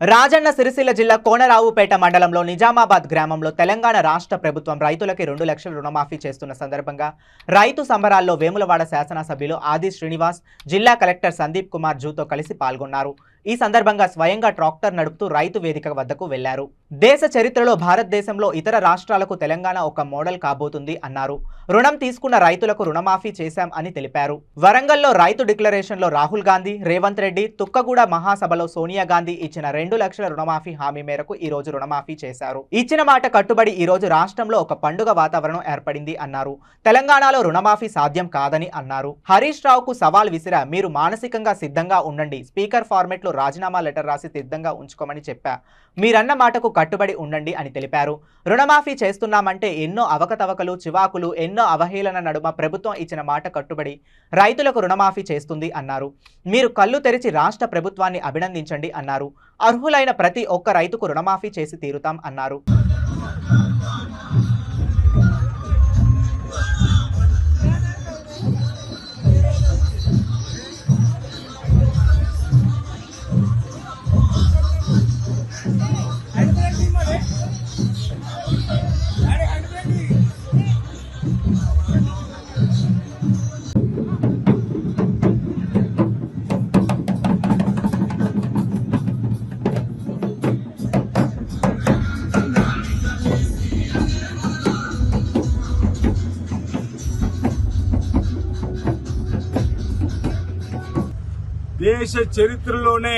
రాజన్న సిరిసిల్ల జిల్లా కోనరావుపేట మండలంలో నిజామాబాద్ గ్రామంలో తెలంగాణ రాష్ట్ర ప్రభుత్వం రైతులకి రెండు లక్షల రుణమాఫీ చేస్తున్న సందర్భంగా రైతు సంబరాల్లో వేములవాడ శాసనసభ్యులు ఆది శ్రీనివాస్ జిల్లా కలెక్టర్ సందీప్ కుమార్ జూతో కలిసి పాల్గొన్నారు ఈ సందర్భంగా స్వయంగా ట్రాక్టర్ నడుపుతూ రైతు వేదిక వద్దకు వెళ్లారు దేశ చరిత్రలో భారతదేశంలో ఇతర రాష్ట్రాలకు తెలంగాణ ఒక మోడల్ కాబోతుంది అన్నారు రుణం తీసుకున్న రైతులకు రుణమాఫీ చేశాం అని తెలిపారు వరంగల్లో రైతు డిక్లరేషన్లో రాహుల్ గాంధీ రేవంత్ రెడ్డి తుక్కగూడ మహాసభలో సోనియా గాంధీ ఇచ్చిన రెండు లక్షల రుణమాఫీ హామీ మేరకు ఈ రోజు రుణమాఫీ చేశారు ఇచ్చిన మాట కట్టుబడి ఈ రోజు రాష్ట్రంలో ఒక పండుగ వాతావరణం ఏర్పడింది అన్నారు తెలంగాణలో రుణమాఫీ సాధ్యం కాదని అన్నారు హరీష్ రావుకు సవాల్ విసిరా మీరు మానసికంగా సిద్ధంగా ఉండండి స్పీకర్ ఫార్మెట్ లో రాజీనామా లెటర్ రాసి సిద్ధంగా ఉంచుకోమని చెప్పా మీరన్న మాటకు కట్టుబడి ఉండండి అని తెలిపారు రుణమాఫీ చేస్తున్నామంటే ఎన్నో అవకతవకలు చివాకులు ఎన్నో అవహేళన నడుమ ప్రభుత్వం ఇచ్చిన మాట కట్టుబడి రైతులకు రుణమాఫీ చేస్తుంది అన్నారు మీరు కళ్ళు తెరిచి రాష్ట్ర ప్రభుత్వాన్ని అభినందించండి అన్నారు అర్హులైన ప్రతి ఒక్క రైతుకు రుణమాఫీ చేసి తీరుతాం అన్నారు దేశ చరిత్రలోనే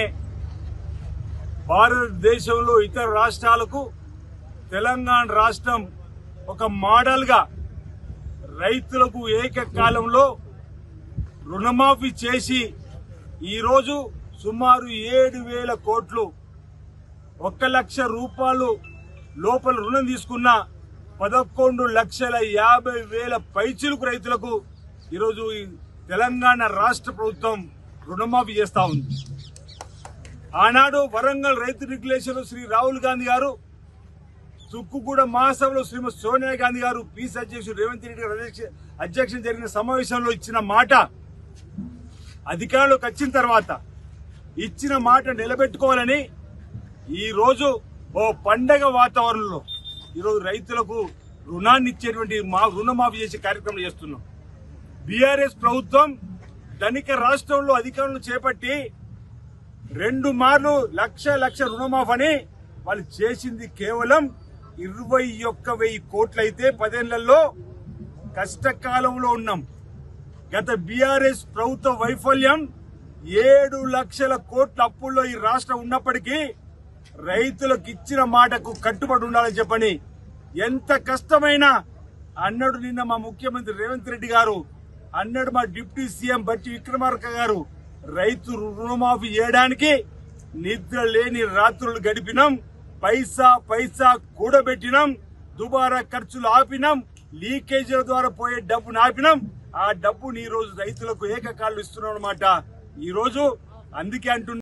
భారతదేశంలో ఇతర రాష్ట్రాలకు తెలంగాణ రాష్ట్రం ఒక మోడల్గా రైతులకు ఏకకాలంలో రుణమాఫీ చేసి ఈరోజు సుమారు ఏడు వేల కోట్లు ఒక్క లక్ష రూపాయలు లోపల రుణం తీసుకున్న పదకొండు లక్షల యాభై వేల పైచిలుకు రైతులకు ఈరోజు ఈ తెలంగాణ రాష్ట్ర ప్రభుత్వం రుణమాఫీ చేస్తా ఉంది ఆనాడు వరంగల్ రైతు రెగ్యులేషన్ శ్రీ రాహుల్ గాంధీ గారు తుక్కుగూడ మహాసభలో శ్రీమతి సోనియా గాంధీ గారు పీసీ అధ్యక్షుడు రేవంత్ రెడ్డి గారు అధ్యక్ష- అధ్యక్షత జరిగిన సమావేశంలో ఇచ్చిన మాట అధికారంలోకి వచ్చిన తర్వాత ఇచ్చిన మాట నిలబెట్టుకోవాలని ఈ రోజు ఓ పండగ వాతావరణంలో ఈరోజు రైతులకు రుణాన్ని ఇచ్చేటువంటి మా రుణమాఫీ చేసే కార్యక్రమం చేస్తున్నాం బీఆర్ఎస్ ప్రభుత్వం ధనిక రాష్ట్రంలో అధికారులను చేపట్టి రెండు మార్లు లక్ష లక్ష రుణమాఫని వాళ్ళు చేసింది కేవలం ఇరవై ఒక్క వెయ్యి కోట్లయితే పదేళ్లలో కష్టకాలంలో ఉన్నాం గత బీఆర్ఎస్ ప్రభుత్వ వైఫల్యం ఏడు లక్షల కోట్ల అప్పుల్లో ఈ రాష్ట్రం ఉన్నప్పటికీ రైతులకు ఇచ్చిన మాటకు కట్టుబడి ఉండాలని చెప్పని ఎంత కష్టమైనా అన్నాడు నిన్న మా ముఖ్యమంత్రి రేవంత్ రెడ్డి గారు అన్నాడు మా డిప్యూటీ సీఎం బట్టి విక్రమార్క గారు రైతు రుణమాఫీ చేయడానికి నిద్ర లేని రాత్రులు గడిపినాం పైసా పైసా కూడబెట్టినాం దుబారా ఖర్చులు ఆపినాం లీకేజీల ద్వారా పోయే డబ్బును ఆపినాం ఆ డబ్బుని ఈ రోజు రైతులకు ఏకకాలు ఇస్తున్నాం అనమాట ఈ రోజు అందుకే అంటున్నా